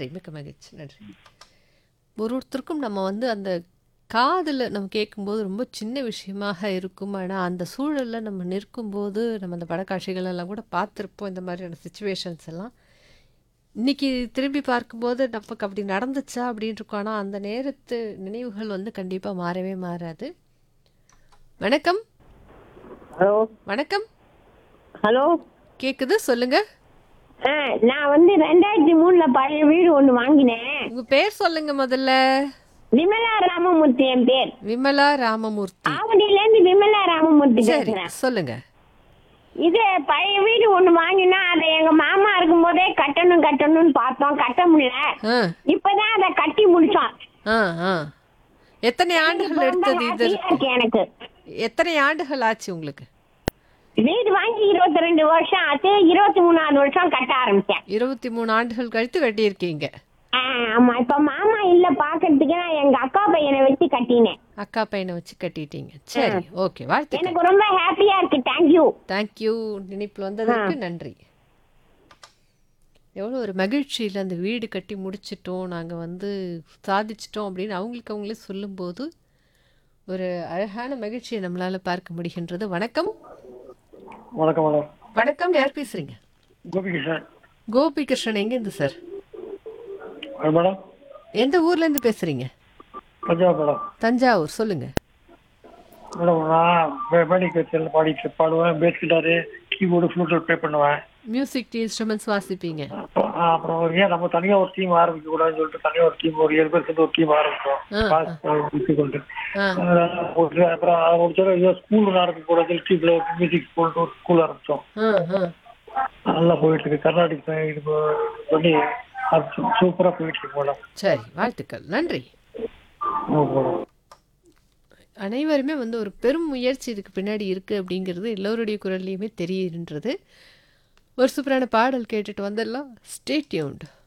நன்றி மிக்க மகிழ்ச்சி நன்றி ஒரு ஒருத்தருக்கும் நம்ம வந்து அந்த காதில் நம்ம கேட்கும்போது ரொம்ப சின்ன விஷயமாக இருக்கும் ஆனால் அந்த சூழலில் நம்ம நிற்கும்போது நம்ம அந்த படக்காட்சிகள் எல்லாம் கூட பார்த்துருப்போம் இந்த மாதிரியான சுச்சுவேஷன்ஸ் எல்லாம் இன்னைக்கு திரும்பி பார்க்கும்போது நமக்கு அப்படி நடந்துச்சா அப்படின்னு இருக்கும் ஆனால் அந்த நேரத்து நினைவுகள் வந்து கண்டிப்பாக மாறவே மாறாது வணக்கம் ஹலோ வணக்கம் ஹலோ கேக்குது சொல்லுங்க ஆ நான் வந்து ரெண்டாயிரத்தி மூணுல பழைய வீடு ஒன்று வாங்கினேன் உங்க பேர் சொல்லுங்க முதல்ல விமலா ராமமூர்த்தி என் பேர் விமலா ராமமூர்த்தி ஆவடியில இருந்து விமலா ராமமூர்த்தி சரி பேசுறேன் சொல்லுங்க இது பழைய வீடு ஒன்று வாங்கினா அதை எங்க மாமா இருக்கும்போதே கட்டணும் கட்டணும்னு பார்த்தோம் கட்ட முடியல ஆ இப்பதான் அதை கட்டி முடிச்சோம் ஆ ஆ எத்தனை ஆண்டுகள் ரொம்ப எடுத்தது இது ஹாப்பியா இருக்கு எனக்கு எத்தனை ஆண்டுகள் ஆச்சு உங்களுக்கு வீடு வாங்கி இருபத்தி ரெண்டு வருஷம் ஆச்சு இருபத்தி மூணாவது வருஷம் கட்ட ஆரம்பிச்சேன் இருபத்தி மூணு ஆண்டுகள் கழித்து கட்டியிருக்கீங்க ஆ, ஆமா இப்ப மாமா இல்ல பாக்குறதுக்கு நான் எங்க அக்கா பையனை வச்சு கட்டினேன் அக்கா பையனை வச்சு கட்டிட்டீங்க சரி ஓகே வாழ்த்துக்கள் எனக்கு ரொம்ப ஹாப்பியா இருக்கு தேங்க்யூ தேங்க்யூ நினைப்பில் வந்ததற்கு நன்றி எவ்வளோ ஒரு மகிழ்ச்சியில் அந்த வீடு கட்டி முடிச்சிட்டோம் நாங்கள் வந்து சாதிச்சிட்டோம் அப்படின்னு அவங்களுக்கு அவங்களே சொல்லும்போது ஒரு அழகான மகிழ்ச்சியை நம்மளால் பார்க்க முடிகின்றது வணக்கம் வணக்கம் மேடம் வணக்கம் யார் பேசுகிறீங்க கோபிகிருஷ்ணன் கோபிகிருஷ்ணன் எங்கேருந்து சார் அது மேடம் எந்த ஊர்லேருந்து பேசுகிறீங்க பஞ்சாப் மேடம் தஞ்சாவூர் சொல்லுங்கள் மேடம் நான் மேடிக் வச்சு பாடிட்டு பாடுவேன் bass guitar keyboard flute play பண்ணுவேன் மியூசிக் இன்ஸ்ட்ருமெண்ட்ஸ் வாசிப்பீங்க அப்புறம் ஆ, அப்புறம் ஏன் நம்ம தனியாக ஒரு டீம் ஆரம்பிக்க கூடாதுன்னு சொல்லிட்டு தனியாக ஒரு டீம் ஒரு ஏழு பேர் சேர்ந்து ஒரு டீம் ஆரம்பிச்சோம் ஆ, பாஸ் சொல்லிட்டு ஆ அதனால ஒரு- அப்புறம் அதை முடிச்சோட ஏதோ ஸ்கூல் ஆரம்பிக்க கூடாது டீம்ல மியூசிக் ஸ்கூல் ஒரு ஸ்கூல் ஆரம்பிச்சோம் ஆ ஆ நல்லா போயிட்டு இருக்கு கர்நாடிக் இது பண்ணி சூப்பரா போயிட்டு இருக்கு மேடம் சரி வாழ்த்துக்கள் நன்றி ஆமாம் மேடம் அனைவருமே வந்து ஒரு பெரும் முயற்சி இதுக்கு பின்னாடி இருக்குது அப்படிங்கிறது எல்லோருடைய குரல்லையுமே தெரியுன்றது ஒரு சூப்பரான பாடல் கேட்டுட்டு வந்துடலாம் ஸ்டே டியூன்ட்